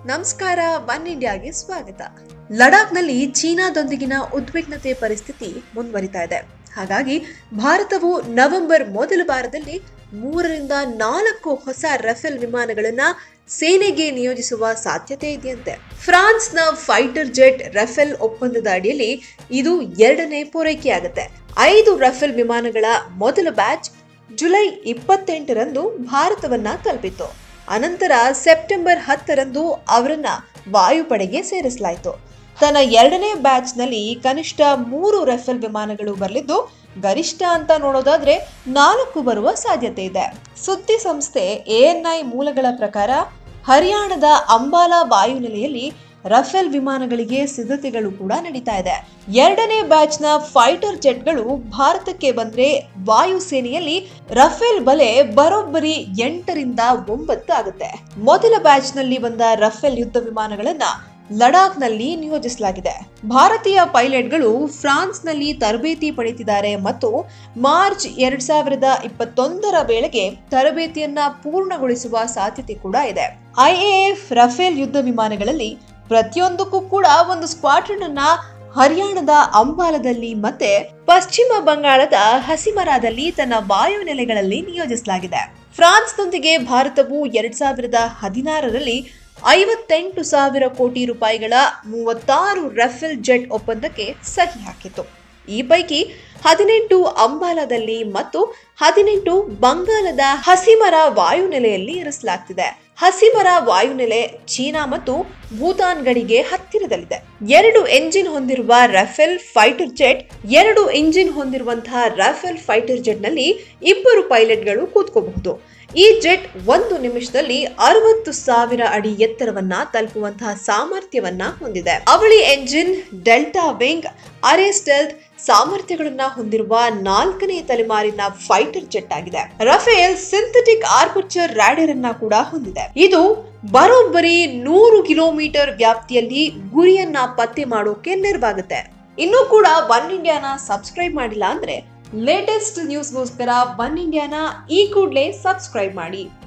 ನಮಸ್ಕಾರ ಒನ್ ಇಂಡಿಯಾಗೆ ಸ್ವಾಗತ ಲಡಾಖ್ನಲ್ಲಿ ಚೀನಾದೊಂದಿಗಿನ ಉದ್ವಿಗ್ನತೆ ಪರಿಸ್ಥಿತಿ ಮುಂದುವರಿತಾ ಇದೆ ಹಾಗಾಗಿ ಭಾರತವು ನವೆಂಬರ್ ಮೊದಲ ವಾರದಲ್ಲಿ ಮೂರರಿಂದ ನಾಲ್ಕು ಹೊಸ ರಫೇಲ್ ವಿಮಾನಗಳನ್ನ ಸೇನೆಗೆ ನಿಯೋಜಿಸುವ ಸಾಧ್ಯತೆ ಇದೆಯಂತೆ ಫ್ರಾನ್ಸ್ನ ಫೈಟರ್ ಜೆಟ್ ರಫೇಲ್ ಒಪ್ಪಂದದ ಅಡಿಯಲ್ಲಿ ಇದು ಎರಡನೇ ಪೂರೈಕೆಯಾಗುತ್ತೆ ಐದು ರಫೇಲ್ ವಿಮಾನಗಳ ಮೊದಲ ಬ್ಯಾಚ್ ಜುಲೈ ಇಪ್ಪತ್ತೆಂಟರಂದು ಭಾರತವನ್ನ ತಲುಪಿತು ಅನಂತರ ಸೆಪ್ಟೆಂಬರ್ ಹತ್ತರಂದು ಅವರನ್ನ ವಾಯುಪಡೆಗೆ ಸೇರಿಸಲಾಯಿತು ತನ್ನ ಎರಡನೇ ಬ್ಯಾಚ್ನಲ್ಲಿ ಕನಿಷ್ಠ ಮೂರು ರಫೇಲ್ ವಿಮಾನಗಳು ಬರಲಿದ್ದು ಗರಿಷ್ಠ ಅಂತ ನೋಡೋದಾದ್ರೆ ನಾಲ್ಕು ಬರುವ ಸಾಧ್ಯತೆ ಇದೆ ಸುದ್ದಿ ಸಂಸ್ಥೆ ಎಎನ್ಐ ಮೂಲಗಳ ಪ್ರಕಾರ ಹರಿಯಾಣದ ಅಂಬಾಲಾ ವಾಯುನೆಲೆಯಲ್ಲಿ ರಫೇಲ್ ವಿಮಾನಗಳಿಗೆ ಸಿದ್ಧತೆಗಳು ಕೂಡ ನಡೀತಾ ಇದೆ ಎರಡನೇ ಬ್ಯಾಚ್ನ ಫೈಟರ್ ಜೆಟ್ಗಳು ಭಾರತಕ್ಕೆ ಬಂದ್ರೆ ವಾಯುಸೇನೆಯಲ್ಲಿ ರಫೇಲ್ ಬಲೆ ಬರೋಬ್ಬರಿ ಎಂಟರಿಂದ ಒಂಬತ್ತು ಆಗುತ್ತೆ ಮೊದಲ ಬ್ಯಾಚ್ನಲ್ಲಿ ಬಂದ ರಫೇಲ್ ಯುದ್ಧ ವಿಮಾನಗಳನ್ನ ಲಡಾಖ್ನಲ್ಲಿ ನಿಯೋಜಿಸಲಾಗಿದೆ ಭಾರತೀಯ ಪೈಲಟ್ಗಳು ಫ್ರಾನ್ಸ್ನಲ್ಲಿ ತರಬೇತಿ ಪಡೆಯುತ್ತಿದ್ದಾರೆ ಮತ್ತು ಮಾರ್ಚ್ ಎರಡ್ ಸಾವಿರದ ಇಪ್ಪತ್ತೊಂದರ ವೇಳೆಗೆ ತರಬೇತಿಯನ್ನ ಪೂರ್ಣಗೊಳಿಸುವ ಸಾಧ್ಯತೆ ಕೂಡ ಇದೆ ಐಎಎಫ್ ರಫೇಲ್ ಯುದ್ಧ ವಿಮಾನಗಳಲ್ಲಿ ಪ್ರತಿಯೊಂದಕ್ಕೂ ಕೂಡ ಒಂದು ಸ್ಕ್ವಾಡ್ರನ್ ಅನ್ನ ಹರಿಯಾಣದ ಅಂಬಾಲದಲ್ಲಿ ಮತ್ತೆ ಪಶ್ಚಿಮ ಬಂಗಾಳದ ಹಸಿಮರಾದಲ್ಲಿ ತನ್ನ ವಾಯುನೆಲೆಗಳಲ್ಲಿ ನಿಯೋಜಿಸಲಾಗಿದೆ ಫ್ರಾನ್ಸ್ನೊಂದಿಗೆ ಭಾರತವು ಎರಡ್ ಸಾವಿರದ ಹದಿನಾರರಲ್ಲಿ ಐವತ್ತೆಂಟು ಸಾವಿರ ಕೋಟಿ ರೂಪಾಯಿಗಳ ಮೂವತ್ತಾರು ರಫೇಲ್ ಜೆಟ್ ಒಪ್ಪಂದಕ್ಕೆ ಸಹಿ ಹಾಕಿತು ಈ ಪೈಕಿ ಹದಿನೆಂಟು ಅಂಬಾಲದಲ್ಲಿ ಮತ್ತು ಹದಿನೆಂಟು ಬಂಗಾಲದ ಹಸಿಮರ ವಾಯುನೆಲೆಯಲ್ಲಿ ಇರಿಸಲಾಗ್ತಿದೆ ಹಸಿಮರ ವಾಯುನೆಲೆ ಚೀನಾ ಮತ್ತು ಭೂತಾನ್ ಗಡಿಗೆ ಹತ್ತಿರದಲ್ಲಿದೆ ಎರಡು ಎಂಜಿನ್ ಹೊಂದಿರುವ ರಫೇಲ್ ಫೈಟರ್ ಜೆಟ್ ಎರಡು ಇಂಜಿನ್ ಹೊಂದಿರುವಂತಹ ರಫೇಲ್ ಫೈಟರ್ ಜೆಟ್ ನಲ್ಲಿ ಇಬ್ಬರು ಪೈಲಟ್ಗಳು ಕೂತ್ಕೋಬಹುದು ಈ ಜೆಟ್ ಒಂದು ನಿಮಿಷದಲ್ಲಿ ಅರವತ್ತು ಸಾವಿರ ಅಡಿ ಎತ್ತರವನ್ನ ತಲುಪುವಂತಹ ಸಾಮರ್ಥ್ಯವನ್ನ ಹೊಂದಿದೆ ಅವಳಿ ಎಂಜಿನ್ ಡೆಲ್ಟಾ ವಿಂಗ್ ಅರೆಸ್ಟೆಲ್ತ್ ಸಾಮರ್ಥ್ಯಗಳನ್ನ ಹೊಂದಿರುವ ನಾಲ್ಕನೇ ತಲೆಮಾರಿನ ಫೈಟರ್ ಜೆಟ್ ಆಗಿದೆ ರಫೇಲ್ ಸಿಂಥೆಟಿಕ್ ಆರ್ಮಚರ್ ರ್ಯಾಡರ್ ಅನ್ನ ಕೂಡ ಹೊಂದಿದೆ ಇದು ಬರೋಬ್ಬರಿ ನೂರು ಕಿಲೋಮೀಟರ್ ವ್ಯಾಪ್ತಿಯಲ್ಲಿ ಗುರಿಯನ್ನ ಪತ್ತೆ ಮಾಡೋಕೆ ನೆರವಾಗುತ್ತೆ ಇನ್ನೂ ಕೂಡ ಒನ್ ಇಂಡಿಯಾನ ಸಬ್ಸ್ಕ್ರೈಬ್ ಮಾಡಿಲ್ಲ ಅಂದ್ರೆ ಲೇಟೆಸ್ಟ್ ನ್ಯೂಸ್ಗೋಸ್ಕರ ಒನ್ ಇಂಡಿಯಾನ ಈ ಕೂಡಲೇ ಸಬ್ಸ್ಕ್ರೈಬ್ ಮಾಡಿ